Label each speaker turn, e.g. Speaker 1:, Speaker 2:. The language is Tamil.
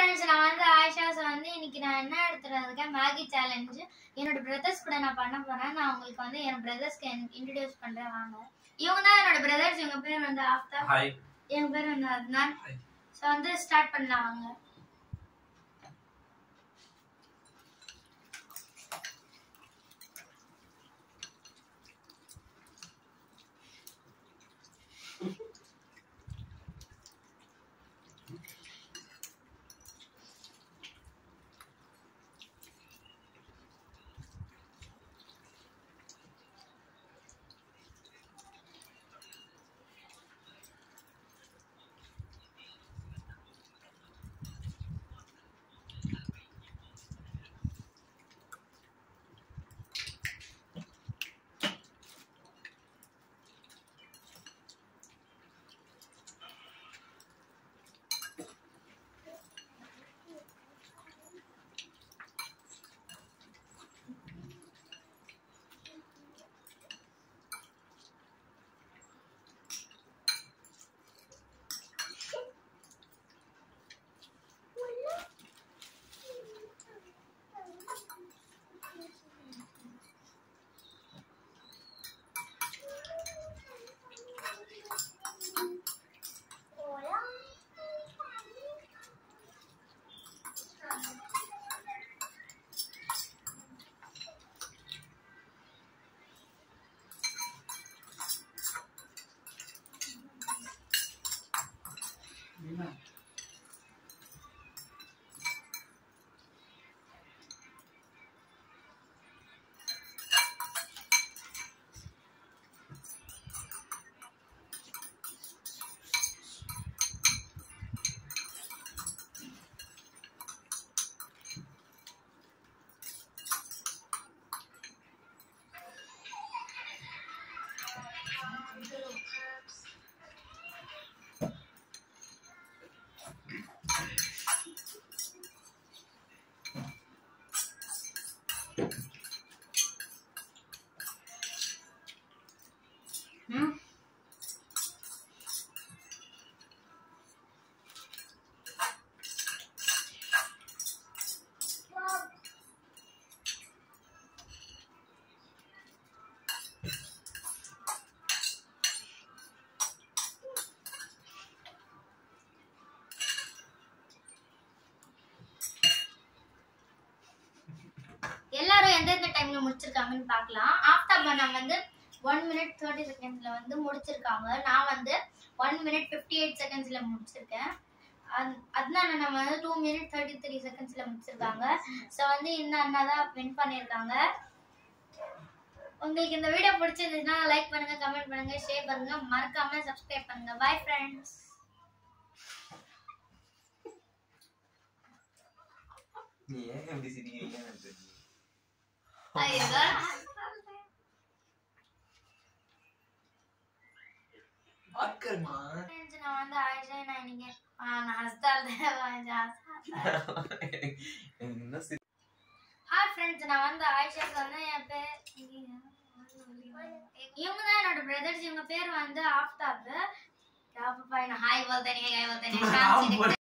Speaker 1: ஃப்ரெண்ட்ஸ் நான் வந்து ஆயிஷாஸ் வந்து இன்னைக்கு நான் என்ன எடுத்துட்டு இருக்கேன் மேகி சேலஞ்சு என்னோட பிரதர்ஸ் கூட நான் பண்ண போறேன் நான் உங்களுக்கு வந்து என் பிரதர்ஸ்க்கு இன்ட்ரடியூஸ் பண்றேன் வாங்க இவங்க தான் என்னோட பிரதர்ஸ் இவங்க பேர் வந்து ஆஃப்தாப்
Speaker 2: ஹாய்
Speaker 1: என் பேர் வந்து அத்னான்
Speaker 2: Hi.
Speaker 1: ஸோ வந்து ஸ்டார்ட் பண்ணலாம் வாங்க எல்லாரும் எந்தெந்த டைம்ல முடிச்சிருக்காங்கன்னு பார்க்கலாம் ஆஃப்டர் நான் வந்து ஒன் மினிட் தேர்ட்டி செகண்ட்ஸ்ல வந்து முடிச்சிருக்காங்க நான் வந்து ஒன் மினிட் ஃபிஃப்டி எயிட் செகண்ட்ஸ்ல முடிச்சிருக்கேன் அத்- அதனால நம்ம வந்து டூ மினிட் தேர்ட்டி த்ரீ செகண்ட்ஸ்ல முடிச்சிருக்காங்க ஸோ வந்து இந்த அண்ணா தான் வின் பண்ணியிருக்காங்க உங்களுக்கு இந்த வீடியோ பிடிச்சிருந்துச்சுன்னா லைக் பண்ணுங்க கமெண்ட் பண்ணுங்க ஷேர் பண்ணுங்க மறக்காம சப்ஸ்கிரைப் பண்ணுங்க பை ஃப்ரெண்ட்ஸ்
Speaker 2: நீ ஏன் இப்படி சிரிக்கிறீங்கன்னு எனக்கு தெரியல. பார்க்கறமா
Speaker 1: நான் வந்து ஆயிஷா நான் இன்னைக்கு ஆ, நான் ஹஸ்தால் தான்
Speaker 2: என்ன சிரி
Speaker 1: ஹாய் ஃப்ரெண்ட்ஸ் நான் வந்து ஆயிஷாக்கு வந்து என் பேர் இவங்க தான் என்னோட பிரதர்ஸ் இவங்க பேர் வந்து ஆஃப்தாப் பாப்பா என்ன ஹாய் போல்தேனே ஹாய் போல்தேனே